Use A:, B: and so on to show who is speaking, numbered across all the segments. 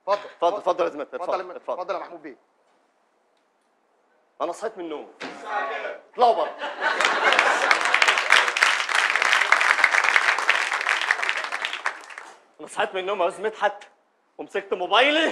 A: اتفضل
B: اتفضل اتفضل يا زميلتي
A: اتفضل
B: اتفضل
A: يا-
B: اتفضل
A: اتفضل يا محمود بيه
B: انا صحيت من النوم اطلعوا بره انا صحيت من النوم يا استاذ مدحت ومسكت موبايلي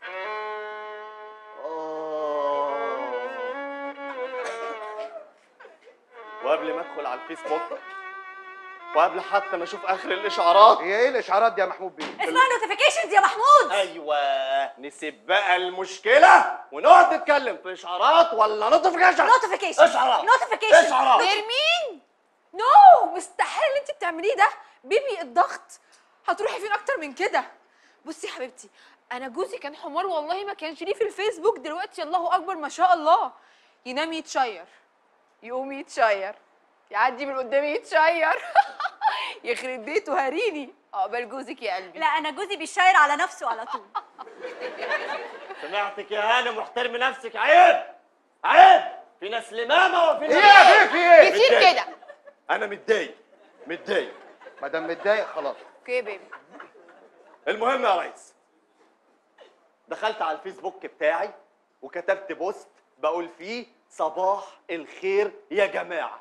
B: وقبل ما ادخل على الفيسبوك وقبل حتى ما اشوف اخر الاشعارات
A: هي ايه الاشعارات دي يا محمود بيه
C: اسمها نوتيفيكيشنز يا محمود
B: ايوه نسيب بقى المشكله ونقعد نتكلم في اشعارات ولا نوتيفيكيشن
C: نوتيفيكيشن
B: اشعارات
C: نوتيفيكيشن
B: اشعارات
D: نرمين نو مستحيل اللي انت بتعمليه ده بيبي الضغط هتروحي فين اكتر من كده بصي يا حبيبتي انا جوزي كان حمار والله ما كانش ليه في الفيسبوك دلوقتي الله اكبر ما شاء الله ينام يتشير يقوم يتشير يعدي من قدامي يتشير يخرب بيته هريني عقبال جوزك يا قلبي
C: لا انا جوزي بيشاير على نفسه على طول
B: سمعتك يا هانم واحترمي نفسك عيب عيب في ناس لمامه وفي ناس
A: ايه في في ايه
D: كتير
B: متضايق.
D: كده
B: انا متضايق متضايق
A: ما دام متضايق خلاص
D: اوكي بيبي
B: المهم يا ريس دخلت على الفيسبوك بتاعي وكتبت بوست بقول فيه صباح الخير يا جماعه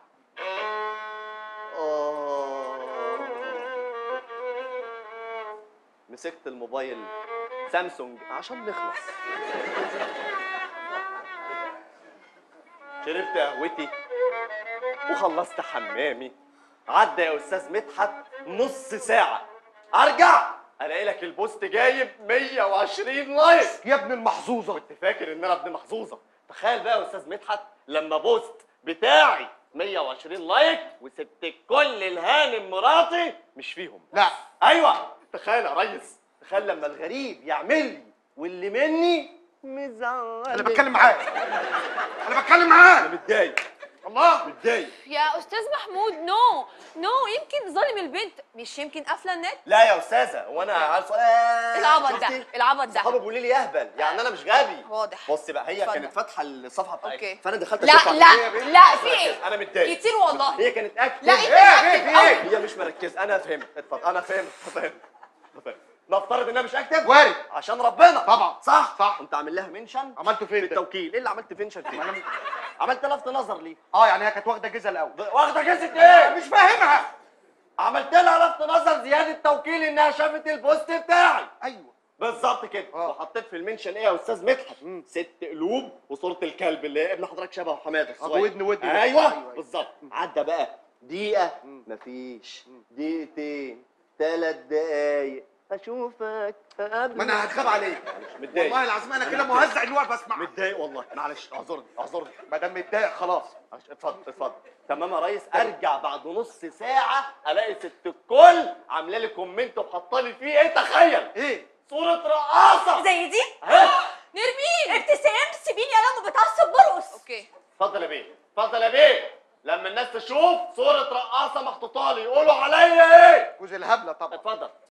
B: آه. مسكت الموبايل سامسونج عشان نخلص شربت قهوتي وخلصت حمامي عدى يا استاذ مدحت نص ساعه ارجع الاقي لك البوست جايب 120 لايك
A: يا ابن المحظوظه
B: كنت فاكر ان انا ابن محظوظه تخيل بقى يا استاذ مدحت لما بوست بتاعي 120 لايك وسبت كل الهانم مراتي مش فيهم
A: لا
B: ايوه تخيل يا ريس تخيل لما الغريب يعمل لي واللي مني مزعل
A: انا بتكلم معاه انا بتكلم
B: انا
A: معاه
B: متضايق
A: الله
B: متضايق
D: يا استاذ محمود نو نو يمكن ظالم البنت مش يمكن قافله النت
B: لا يا استاذه وانا عارف
D: إيه العبط ده العبط
B: صحابي
D: ده
B: بيقولوا لي اهبل يعني انا مش غبي
D: واضح.
B: بصي بقى هي
D: اتفضل.
B: كانت فاتحه الصفحه بتاعتها
D: أوكي.
B: فانا دخلت
D: لا
B: أشوفها.
D: لا لا في ايه
B: انا متضايق
D: كتير والله
B: هي كانت اكتف
D: لا انت
A: إيه، في
D: مأكد
A: إيه؟
D: قوي
B: هي مش مركزه انا فهمت اتفضل انا فهمت فهمت فهمت نفترض انها مش اكتف
A: وارد
B: عشان ربنا
A: طبعا
B: صح
A: صح
B: قمت عامل لها منشن
A: عملته
B: في
A: فين ده؟
B: التوكيل ايه اللي عملت فينشن فيه عملت لفت نظر ليه
A: اه يعني هي كانت واخده جزء الاول
B: واخده جزء ايه
A: مش فاهمها
B: عملت لها لفت نظر زياده توكيل انها شافت البوست بتاعي
A: ايوه
B: بالظبط كده
A: آه.
B: وحطيت في المنشن ايه يا استاذ مدحت ست قلوب وصوره الكلب اللي ابن حضرتك شبه حماده الصغير
A: ودن ودن ده.
B: ايوه,
A: أيوة، أيوة.
B: بالظبط عدى بقى دقيقه مفيش دقيقتين ثلاث دقايق اشوفك قبل
A: ما انا هتخاف عليك
B: متضايق
A: والله العظيم انا كده
B: متضايق.
A: مهزأ اني واقف اسمع
B: متضايق والله معلش اعذرني اعذرني
A: ما دام متضايق خلاص
B: معلش، اتفضل اتفضل تمام يا ريس ارجع بعد نص ساعه الاقي ست الكل عامله لي كومنت وحاطه لي فيه ايه تخيل
A: ايه
B: صوره رقاصه
C: زي دي
B: اهي
C: نرمين ابتسام سيبيني انا لما بتعصب برقص
D: اوكي
B: اتفضل يا بيه اتفضل يا بيه لما الناس تشوف صورة رقاصة محطوطة لي يقولوا عليا ايه؟
A: جوز الهبله طبعا
B: اتفضل